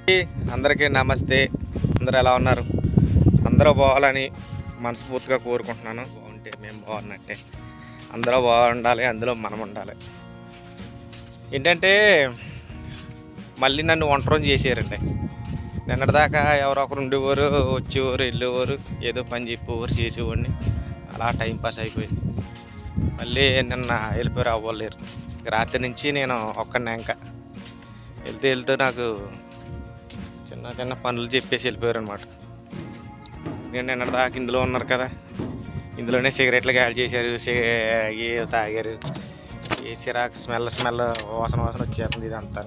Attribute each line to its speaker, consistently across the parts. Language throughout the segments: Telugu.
Speaker 1: అందరికీ నమస్తే అందరూ ఎలా ఉన్నారు అందరూ బాగాలని మనస్ఫూర్తిగా కోరుకుంటున్నాను బాగుంటే మేము బాగున్నట్టే అందరూ బాగుండాలి అందులో మనం ఉండాలి ఏంటంటే మళ్ళీ నన్ను ఒంటరం చేసారండి నిన్నటిదాకా ఎవరో ఒకరు ఉండేవారు వచ్చేవారు వెళ్ళేవారు ఏదో పని చెప్పేవారు చేసేవాడిని అలా టైం పాస్ అయిపోయింది మళ్ళీ నిన్న వెళ్ళిపోయారు అవ్వలేరు రాత్రి నుంచి నేను ఒక్కడినే ఇంకా వెళ్తూ వెళ్తూ నాకు చిన్న చిన్న పనులు చెప్పేసి వెళ్ళిపోయారు అనమాట నేను నిన్నటి దాకా ఇందులో ఉన్నారు కదా ఇందులోనే సిగరెట్లు గాలి చేశారు సి- ఏ తాగారు ఏ సిరాక్ స్మెల్ స్మెల్ వాసన వాసన వచ్చేస్తుంది ఇదంతా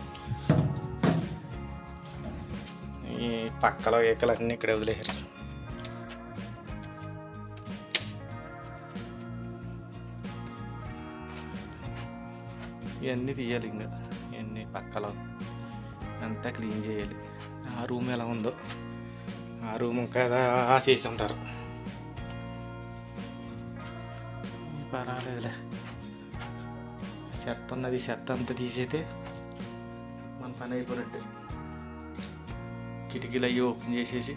Speaker 1: ఈ పక్కలో ఏకలు అన్నీ ఇక్కడ వదిలేశారు ఇవన్నీ తీయాలి ఇంకా ఇవన్నీ పక్కలో అంతా క్లీన్ చేయాలి ఆ రూమ్ ఎలా ఉందో ఆ రూమ్ కదా చేసి ఉంటారు పర్వాలేదులే చెత్త ఉన్నది చెత్త అంతా తీసేస్తే మన పని అయిపోయినట్టు కిటికీలు అవి ఓపెన్ చేసేసి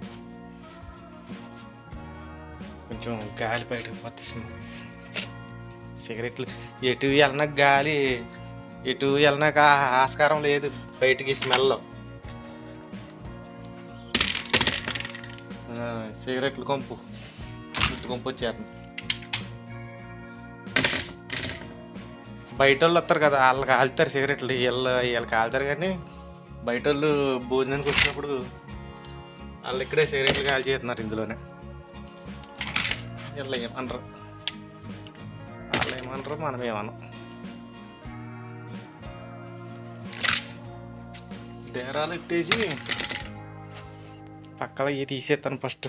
Speaker 1: కొంచెం గాలి బయటకు పోతే సిగరెట్లు ఎటు వెళ్ళినా గాలి ఎటు వెళ్ళినాక ఆస్కారం లేదు బయటికి స్మెల్ సిగరెట్లు కొంపు గుర్తు కొంపు వచ్చేస్తుంది బయట వాళ్ళు వస్తారు కదా వాళ్ళు కాలుతారు సిగరెట్లు వీళ్ళు వీళ్ళు కాలుతారు కానీ బయట వాళ్ళు భోజనానికి వచ్చినప్పుడు వాళ్ళు ఇక్కడే సిగరెట్లు కాల్ చేస్తున్నారు ఇందులోనే వీళ్ళు ఏమనరు వాళ్ళు ఏమనరు మనం ఏమనం డేరాలు ఎత్తేసి పక్కన ఇవి తీసేస్తాను ఫస్ట్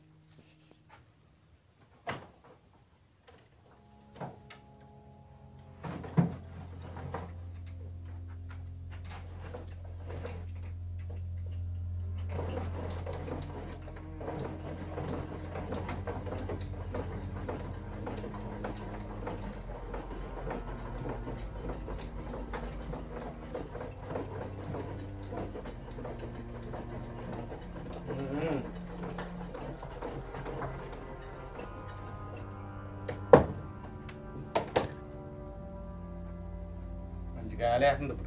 Speaker 1: మంచి గాలి వేస్తుంది ఇప్పుడు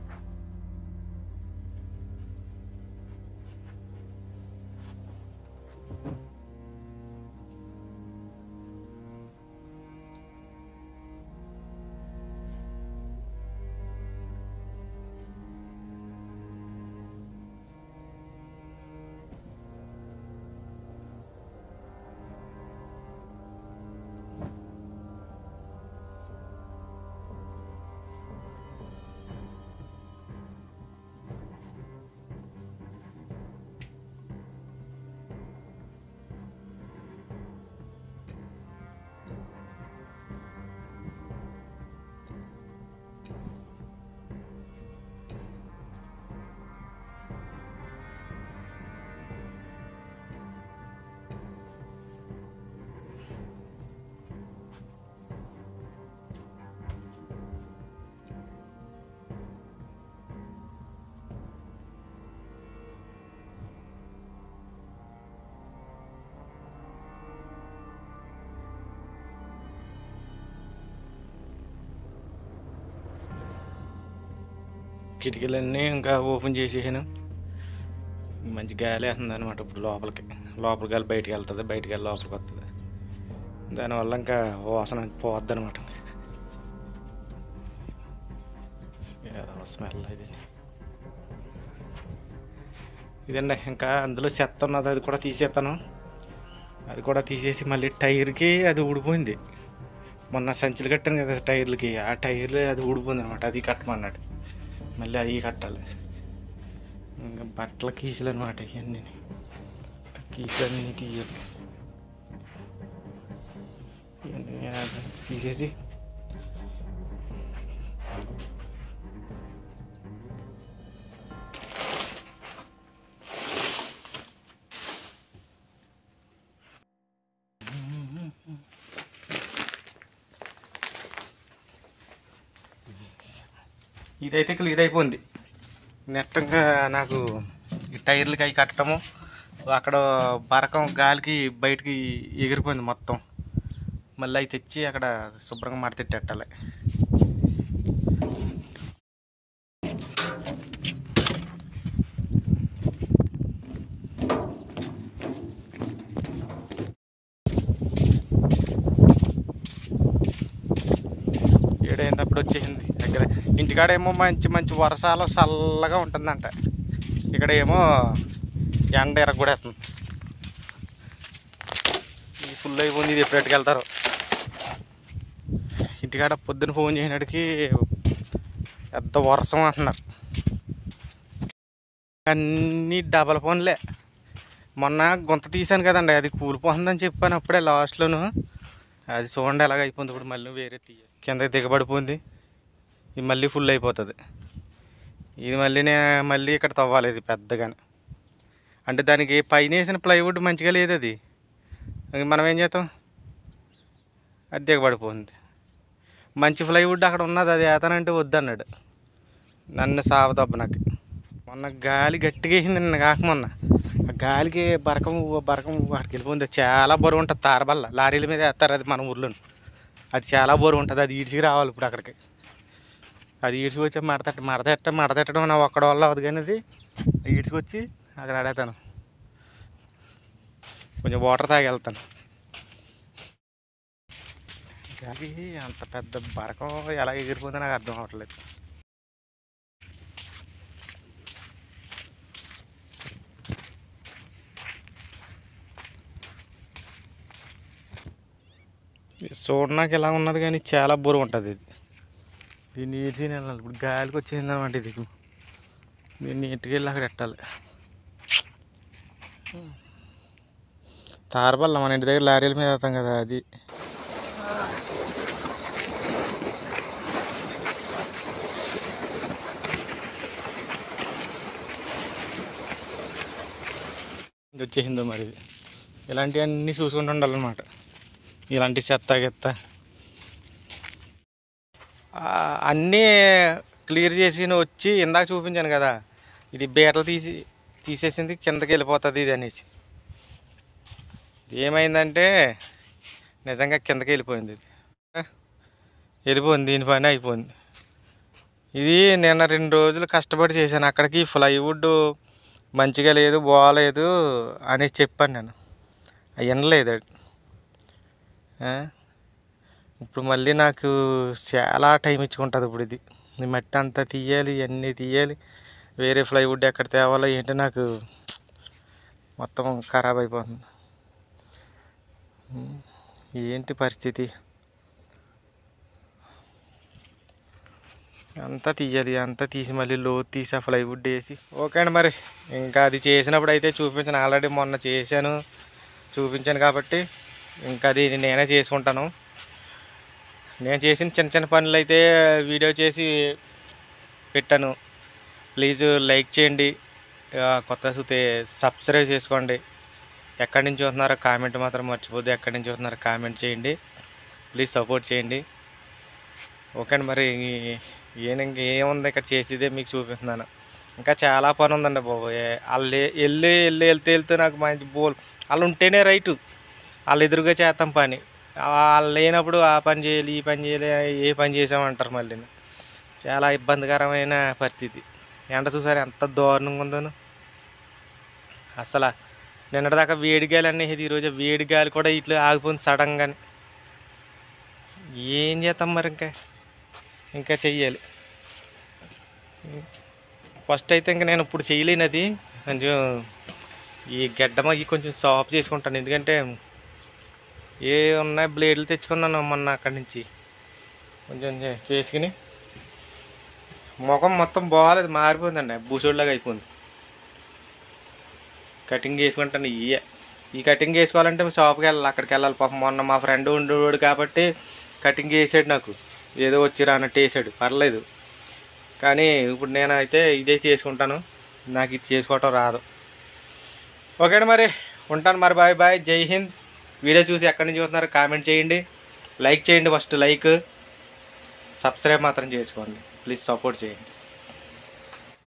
Speaker 1: కిటికీలన్నీ ఇంకా ఓపెన్ చేసేసాను మంచి గాలి వేస్తుంది అనమాట ఇప్పుడు లోపలికి లోపలికి వెళ్ళి బయటికి వెళ్తుంది బయటికి వెళ్ళి లోపలికి వస్తుంది దానివల్ల ఇంకా వాసన పోద్ది అనమాట ఏదో స్మెల్ ఇది ఇదండి ఇంకా అందులో చెత్త ఉన్నది అది కూడా తీసేస్తాను అది కూడా తీసేసి మళ్ళీ టైర్కి అది ఊడిపోయింది మొన్న సంచులు కట్టాను కదా టైర్లకి ఆ టైర్లు అది ఊడిపోయింది అనమాట అది కట్టమన్నాడు మళ్ళీ అవి కట్టాలి ఇంకా బట్టల కీసులు అనమాట ఇవన్నీ కీసులన్నీ తీయాలి ఇవన్నీ తీసేసి ఇదైతే క్లియర్ అయిపోయింది నెట్టంగా నాకు ఈ టైర్లకి అవి కట్టడము అక్కడ బరకం గాలికి బయటికి ఎగిరిపోయింది మొత్తం మళ్ళీ అవి తెచ్చి అక్కడ శుభ్రంగా మడతెట్టేట్టాలి ఏడైనప్పుడు వచ్చేసింది దగ్గర ఇంటికాడేమో మంచి మంచి వర్షాలు చల్లగా ఉంటుందంట ఇక్కడ ఏమో ఎండ ఎరగొడేస్తుంది ఈ ఫుల్ అయిపోయింది ఇది ఎప్పుడు వెళ్తారు ఇంటికాడ పొద్దున ఫోన్ చేసినడికి పెద్ద వర్షం అంటున్నారు అన్నీ డబల్ ఫోన్లే మొన్న గుంత తీశాను కదండి అది కూలిపోతుందని చెప్పాను అప్పుడే లాస్ట్లోను అది చూడండి ఎలాగ అయిపోయింది ఇప్పుడు మళ్ళీ వేరే తీయ కింద దిగబడిపోయింది ఇది మళ్ళీ ఫుల్ అయిపోతుంది ఇది మళ్ళీ నేను మళ్ళీ ఇక్కడ తవ్వాలి ఇది పెద్దగానే అంటే దానికి పైన వేసిన ప్లైవుడ్ మంచిగా లేదు అది ఇంక మనం ఏం చేస్తాం అది దిగబడిపోయింది మంచి ప్లైవుడ్ అక్కడ ఉన్నది అది ఏతానంటే వద్దన్నాడు నన్ను సావదబ్బ నాకు మొన్న గాలి గట్టిగా వేసింది నిన్న కాక మొన్న ఆ గాలికి బరకం బరకం అక్కడికి వెళ్ళిపోయింది చాలా బరువు ఉంటుంది తారబల్ల లారీల మీద వేస్తారు అది మన ఊర్లో అది చాలా బరువు ఉంటుంది అది ఈడ్చికి రావాలి ఇప్పుడు అక్కడికి అది ఈడ్చుకు వచ్చి మడతట్ట మడతెట్ట మడతెట్టడం నా ఒక్కడ వల్ల అవదు కానీ అది ఈడ్చుకొచ్చి అక్కడ ఆడేతాను కొంచెం వాటర్ తాగి వెళ్తాను గాలి అంత పెద్ద బరకం ఎలా ఎగిరిపోతుందో నాకు అర్థం అవ్వట్లేదు ఇది చూడడానికి ఎలా ఉన్నది కానీ చాలా బరువు ఉంటుంది ఇది దీన్ని ఈడ్చి వెళ్ళాలి ఇప్పుడు గాలికి వచ్చేసింది అనమాట ఇది దీన్ని ఇంటికి వెళ్ళి అక్కడ పెట్టాలి తారబల్ల మన ఇంటి దగ్గర లారీల మీద వేస్తాం కదా అది ఇది వచ్చేసిందో మరి ఇది ఇలాంటివన్నీ చూసుకుంటూ ఉండాలన్నమాట ఇలాంటి చెత్త గిత్త ఆ, అన్నీ క్లియర్ చేసి వచ్చి ఇందాక చూపించాను కదా ఇది బీటలు తీసి తీసేసింది కిందకి వెళ్ళిపోతుంది ఇది అనేసి ఇది ఏమైందంటే నిజంగా కిందకి వెళ్ళిపోయింది ఇది వెళ్ళిపోయింది దీని పని అయిపోయింది ఇది నిన్న రెండు రోజులు కష్టపడి చేశాను అక్కడికి ఫ్లైవుడ్ మంచిగా లేదు బాగాలేదు అని చెప్పాను నేను అవి వినలేదు అది. ఆ? ఇప్పుడు మళ్ళీ నాకు చాలా టైం ఇచ్చుకుంటుంది ఇప్పుడు ఇది ఈ మట్టి అంతా తీయాలి ఇవన్నీ తీయాలి వేరే ఫ్లైవుడ్ ఎక్కడ తేవాలో ఏంటో నాకు మొత్తం ఖరాబ్ అయిపోతుంది ఉమ్, ఏంటి పరిస్థితి అంతా తీయాలి అంతా తీసి మళ్ళీ లోతు తీసి ఆ ఫ్లైవుడ్ వేసి ఓకే అండి మరి ఇంకా అది చేసినప్పుడు అయితే చూపించాను ఆల్రెడీ మొన్న చేశాను చూపించాను కాబట్టి ఇంకా అది నేనే చేసుకుంటాను నేను చేసిన చిన్న చిన్న పనులు అయితే వీడియో చేసి పెట్టాను ప్లీజ్ లైక్ చేయండి ఆ, కొత్త చూస్తే సబ్స్క్రైబ్ చేసుకోండి ఎక్కడి నుంచి చూస్తున్నారో కామెంట్ మాత్రం మర్చిపోద్దు ఎక్కడి నుంచి చూస్తున్నారో కామెంట్ చేయండి ప్లీజ్ సపోర్ట్ చేయండి ఓకే అండి మరి ఈ- ఏం ఇంక ఏముంది ఇక్కడ చేసేదే మీకు చూపిస్తున్నాను ఇంకా చాలా పని ఉందండి బాబు ఏ- వాళ్ళు ఏ- వెళ్ళి వెళ్ళి వెళ్తే వెళ్తే నాకు మంచి బోల్ వాళ్ళు ఉంటేనే రైటు వాళ్ళు ఎదురుగా చేస్తాం పని వాళ్ళు లేనప్పుడు ఆ పని చేయాలి ఈ పని చేయాలి ఏ పని చేసామంటారు మళ్ళీ చాలా ఇబ్బందికరమైన పరిస్థితి ఎండ చూసారు ఎంత దారుణంగా ఉందను అసలు నిన్నటిదాకా వేడి గాలి అనేది ఈరోజు వేడి గాలి కూడా ఇట్లా ఆగిపోయింది సడన్గానే ఏం చేస్తాం మరి ఇంకా ఇంకా చెయ్యాలి ఫస్ట్ అయితే ఇంకా నేను ఇప్పుడు చేయలేను అది కొంచెం ఈ గడ్డమ ఈ కొంచెం సాఫ్ చేసుకుంటాను ఎందుకంటే ఏ ఉన్నాయి బ్లేడ్లు తెచ్చుకున్నాను మొన్న అక్కడి నుంచి కొంచెం చే- చేసుకుని ముఖం మొత్తం బాగాలేదు మారిపోయిందండి బూసోడ్లాగా అయిపోయింది కటింగ్ చేసుకుంటాను ఈ ఈ కటింగ్ చేసుకోవాలంటే షాప్కి వెళ్ళాలి అక్కడికి వెళ్ళాలి పాపం మొన్న మా ఫ్రెండ్ ఉండేవాడు కాబట్టి కటింగ్ చేసాడు నాకు ఏదో వచ్చి రానట్టు వేసాడు పర్లేదు కానీ ఇప్పుడు నేను అయితే ఇదే చేసుకుంటాను నాకు ఇది చేసుకోవటం రాదు ఓకే అండి మరి ఉంటాను మరి బాయ్ బాయ్ జై హింద్ వీడియో చూసి ఎక్కడి నుంచి చూస్తున్నారో కామెంట్ చేయండి లైక్ చేయండి ఫస్ట్ లైక్ సబ్స్క్రైబ్ మాత్రం చేసుకోండి ప్లీజ్ సపోర్ట్ చేయండి